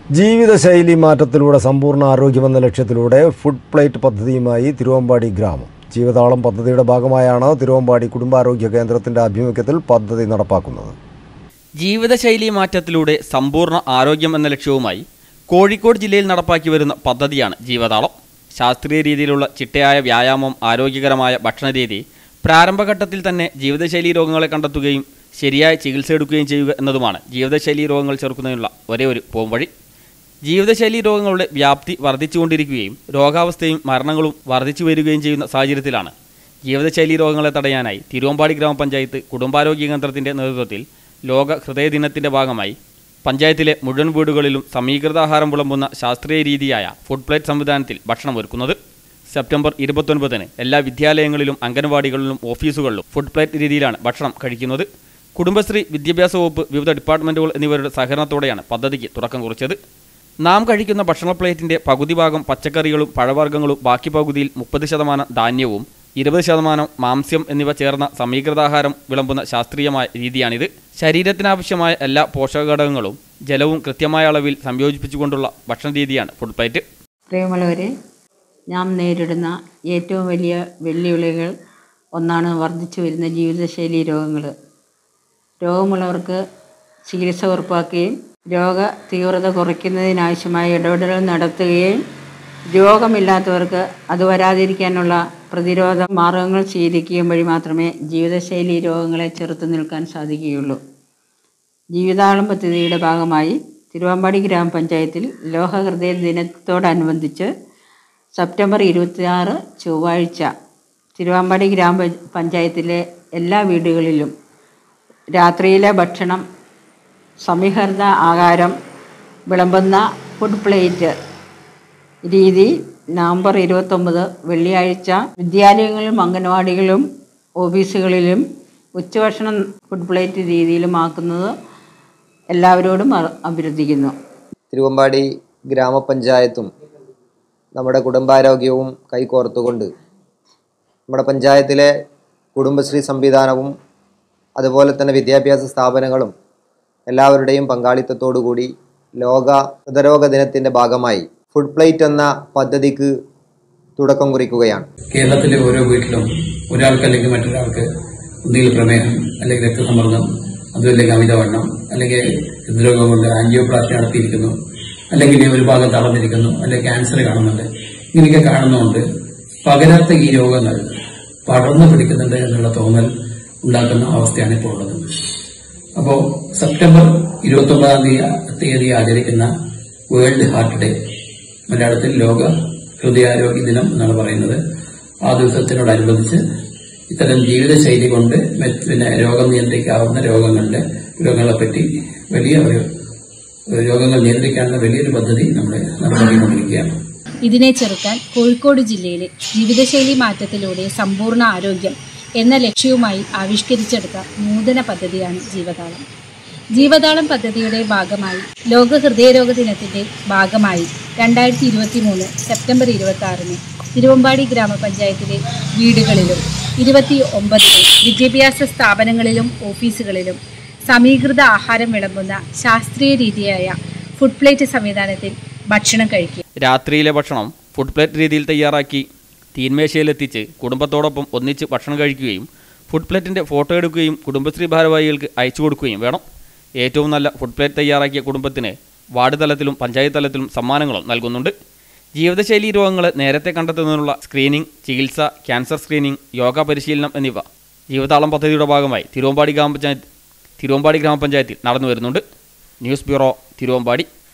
ജീവിതശൈലി മാറ്റത്തിലൂടെ സമ്പൂർണ്ണ ആരോഗ്യമെന്ന ലക്ഷ്യത്തിലൂടെ food plate പദ്ധതിയുമായി തിരുവമ്പാടി ഗ്രാമം ജീവതാളം പദ്ധതിയുടെ ഭാഗമായാണ് തിരുവമ്പാടി കുടുംബാരോഗ്യ കേന്ദ്രത്തിന്റെ ആഭിമുഖ്യത്തിൽ പദ്ധതി നടപ്പാക്കുന്നത് ജീവിതശൈലി മാറ്റത്തിലൂടെ സമ്പൂർണ്ണ ആരോഗ്യം എന്ന ലക്ഷ്യവുമായി കോഴിക്കോട് ജില്ലയിൽ നടപ്പാക്കി വരുന്ന പദ്ധതിയാണ് ജീവതാളം ശാസ്ത്രീയ രീതിയിലുള്ള ചിട്ടയായ വ്യായാമം ആരോഗ്യകരമായ ഭക്ഷണരീതി പ്രാരംഭഘട്ടത്തിൽ തന്നെ ജീവിതശൈലി രോഗങ്ങളെ കണ്ടെത്തുകയും ശരിയായ ചികിത്സ എടുക്കുകയും ചെയ്യുക എന്നതുമാണ് ജീവിതശൈലി രോഗങ്ങൾ ചെറുക്കുന്നതിനുള്ള ഒരേ ഒരു പോംവഴി ജീവിതശൈലി രോഗങ്ങളുടെ വ്യാപ്തി വർദ്ധിച്ചുകൊണ്ടിരിക്കുകയും രോഗാവസ്ഥയും മരണങ്ങളും വർദ്ധിച്ചു വരികയും ചെയ്യുന്ന സാഹചര്യത്തിലാണ് ജീവിതശൈലി രോഗങ്ങളെ തടയാനായി തിരുവമ്പാടി ഗ്രാമപഞ്ചായത്ത് കുടുംബാരോഗ്യ കേന്ദ്രത്തിന്റെ നേതൃത്വത്തിൽ ലോക ഹൃദയ ദിനത്തിന്റെ ഭാഗമായി പഞ്ചായത്തിലെ മുഴുവൻ വീടുകളിലും സമീകൃതാഹാരം വിളമ്പുന്ന ശാസ്ത്രീയ രീതിയായ ഫുഡ് പ്ലേറ്റ് സംവിധാനത്തിൽ ഭക്ഷണം ഒരുക്കുന്നത് സെപ്റ്റംബർ ഇരുപത്തൊൻപതിന് എല്ലാ വിദ്യാലയങ്ങളിലും അംഗനവാടികളിലും ഓഫീസുകളിലും ഫുഡ് പ്ലേറ്റ് രീതിയിലാണ് ഭക്ഷണം കഴിക്കുന്നത് കുടുംബശ്രീ വിദ്യാഭ്യാസ വകുപ്പ് വിവിധ ഡിപ്പാർട്ട്മെൻറ്റുകൾ എന്നിവരുടെ സഹകരണത്തോടെയാണ് പദ്ധതിക്ക് തുടക്കം കുറിച്ചത് നാം കഴിക്കുന്ന ഭക്ഷണ പ്ലേറ്റിൻ്റെ പകുതി ഭാഗം പച്ചക്കറികളും പഴവർഗ്ഗങ്ങളും ബാക്കി പകുതിയിൽ മുപ്പത് ശതമാനം ധാന്യവും ഇരുപത് ശതമാനം മാംസ്യം എന്നിവ ചേർന്ന സമീകൃതാഹാരം വിളമ്പുന്ന ശാസ്ത്രീയമായ രീതിയാണിത് ശരീരത്തിനാവശ്യമായ എല്ലാ പോഷകഘടകങ്ങളും ജലവും കൃത്യമായ അളവിൽ സംയോജിപ്പിച്ചുകൊണ്ടുള്ള ഭക്ഷണ രീതിയാണ് ഫുഡ് പ്ലേറ്റ് പ്രിയമുള്ളവരെ നാം നേരിടുന്ന ഏറ്റവും വലിയ വെല്ലുവിളികൾ ഒന്നാണ് വർദ്ധിച്ചു വരുന്ന ജീവിതശൈലി രോഗങ്ങൾ രോഗമുള്ളവർക്ക് ചികിത്സ ഉറപ്പാക്കുകയും രോഗ തീവ്രത കുറയ്ക്കുന്നതിനാവശ്യമായ ഇടപെടലുകൾ നടത്തുകയും രോഗമില്ലാത്തവർക്ക് അത് വരാതിരിക്കാനുള്ള പ്രതിരോധ മാർഗങ്ങൾ സ്വീകരിക്കുകയും വഴി മാത്രമേ ജീവിതശൈലി രോഗങ്ങളെ ചെറുത്തു നിൽക്കാൻ സാധിക്കുകയുള്ളൂ ജീവിതാളം പദ്ധതിയുടെ ഭാഗമായി തിരുവമ്പാടി ഗ്രാമപഞ്ചായത്തിൽ ലോക ഹൃദയ ദിനത്തോടനുബന്ധിച്ച് സെപ്റ്റംബർ ഇരുപത്തിയാറ് ചൊവ്വാഴ്ച തിരുവമ്പാടി ഗ്രാമ പഞ്ചായത്തിലെ എല്ലാ വീടുകളിലും രാത്രിയിലെ ഭക്ഷണം സമീകൃത ആഹാരം വിളമ്പുന്ന ഫുഡ് പ്ലേറ്റ് രീതി നവംബർ ഇരുപത്തൊമ്പത് വെള്ളിയാഴ്ച വിദ്യാലയങ്ങളിലും അംഗനവാടികളിലും ഓഫീസുകളിലും ഉച്ചഭക്ഷണം ഫുഡ് പ്ലേറ്റ് രീതിയിലുമാക്കുന്നത് എല്ലാവരോടും അ- അഭ്യർത്ഥിക്കുന്നു തിരുവമ്പാടി ഗ്രാമപഞ്ചായത്തും നമ്മുടെ കുടുംബാരോഗ്യവും കൈകോർത്തുകൊണ്ട് നമ്മുടെ പഞ്ചായത്തിലെ കുടുംബശ്രീ സംവിധാനവും അതുപോലെ തന്നെ വിദ്യാഭ്യാസ സ്ഥാപനങ്ങളും എല്ലാവരുടെയും പങ്കാളിത്തത്തോടു കൂടി ലോക ഹൃദരോഗ ദിനത്തിൻ്റെ ഭാഗമായി ഫുഡ് പ്ലേറ്റ് എന്ന പദ്ധതിക്ക് തുടക്കം കുറിക്കുകയാണ് കേരളത്തിലെ ഓരോ വീട്ടിലും ഒരാൾക്ക് അല്ലെങ്കിൽ മറ്റൊരാൾക്ക് ഒന്നുകിൽ പ്രമേഹം അല്ലെങ്കിൽ രക്തസമ്മർദ്ദം അതുമല്ലെങ്കിൽ അമിതവണ്ണം അല്ലെങ്കിൽ ഹൃദ്രോഗം കൊണ്ട് ആൻജിയോപ്ലാസ്റ്റി നടത്തിയിരിക്കുന്നു അല്ലെങ്കിൽ ഒരു ഭാഗം തളർന്നിരിക്കുന്നു അല്ലെങ്കിൽ ക്യാൻസർ കാണുന്നുണ്ട് ഇങ്ങനെയൊക്കെ കാണുന്നതുകൊണ്ട് പകരാത്ത ഈ രോഗങ്ങൾ പടർന്നു പിടിക്കുന്നുണ്ട് എന്നുള്ള തോന്നൽ ഉണ്ടാക്കുന്ന അവസ്ഥയാണ് ഇപ്പോൾ ഉള്ളത് അപ്പോൾ സെപ്റ്റംബർ ഇരുപത്തി ഒമ്പതാം തീയതി തീയതി ആചരിക്കുന്ന വേൾഡ് ഹാർട്ട് ഡേ മലയാളത്തിൽ ലോക ഹൃദയാരോഗ്യ ദിനം എന്നാണ് പറയുന്നത് ആ ദിവസത്തിനോടനുബന്ധിച്ച് ഇത്തരം ജീവിതശൈലി കൊണ്ട് മറ്റ് പിന്നെ രോഗം നിയന്ത്രിക്കാവുന്ന രോഗങ്ങളുടെ രോഗങ്ങളെപ്പറ്റി വലിയ ഒരു രോഗങ്ങൾ നിയന്ത്രിക്കാനുള്ള വലിയൊരു പദ്ധതി നമ്മൾ നടപ്പാക്കിക്കൊണ്ടിരിക്കുകയാണ് ഇതിനെ ചെറുക്കാൻ കോഴിക്കോട് ജില്ലയിലെ ജീവിതശൈലി മാറ്റത്തിലൂടെ സമ്പൂർണ്ണ ആരോഗ്യം എന്ന ലക്ഷ്യവുമായി ആവിഷ്കരിച്ചെടുത്ത നൂതന പദ്ധതിയാണ് ജീവതാളം ജീവതാളം പദ്ധതിയുടെ ഭാഗമായി ലോക ഹൃദയരോഗ ദിനത്തിന്റെ ഭാഗമായി രണ്ടായിരത്തി ഇരുപത്തി മൂന്ന് സെപ്റ്റംബർ ഇരുപത്തി ആറിന് തിരുവമ്പാടി ഗ്രാമപഞ്ചായത്തിലെ വീടുകളിലും ഇരുപത്തി ഒമ്പതിന് വിദ്യാഭ്യാസ സ്ഥാപനങ്ങളിലും ഓഫീസുകളിലും സമീകൃത ആഹാരം വിളമ്പുന്ന ശാസ്ത്രീയ രീതിയായ ഫുഡ് പ്ലേറ്റ് സംവിധാനത്തിൽ ഭക്ഷണം കഴിക്കുക രാത്രിയിലെ ഭക്ഷണം ഫുഡ് പ്ലേറ്റ് രീതിയിൽ തയ്യാറാക്കി തീന്മേശയിലെത്തിച്ച് കുടുംബത്തോടൊപ്പം ഒന്നിച്ച് ഭക്ഷണം കഴിക്കുകയും ഫുഡ് പ്ലേറ്റിൻ്റെ ഫോട്ടോ എടുക്കുകയും കുടുംബശ്രീ ഭാരവാഹികൾക്ക് അയച്ചു കൊടുക്കുകയും വേണം ഏറ്റവും നല്ല ഫുഡ് പ്ലേറ്റ് തയ്യാറാക്കിയ കുടുംബത്തിന് വാർഡ് തലത്തിലും പഞ്ചായത്ത് തലത്തിലും സമ്മാനങ്ങളും നൽകുന്നുണ്ട് ജീവിതശൈലി രോഗങ്ങളെ നേരത്തെ കണ്ടെത്തുന്നതിനുള്ള സ്ക്രീനിംഗ് ചികിത്സ ക്യാൻസർ സ്ക്രീനിംഗ് യോഗ പരിശീലനം എന്നിവ ജീവിതാളം പദ്ധതിയുടെ ഭാഗമായി തിരുവമ്പാടി ഗ്രാമപഞ്ചായത്ത് തിരുവമ്പാടി ഗ്രാമപഞ്ചായത്തിൽ നടന്നു വരുന്നുണ്ട് ന്യൂസ് ബ്യൂറോ തിരുവമ്പാടി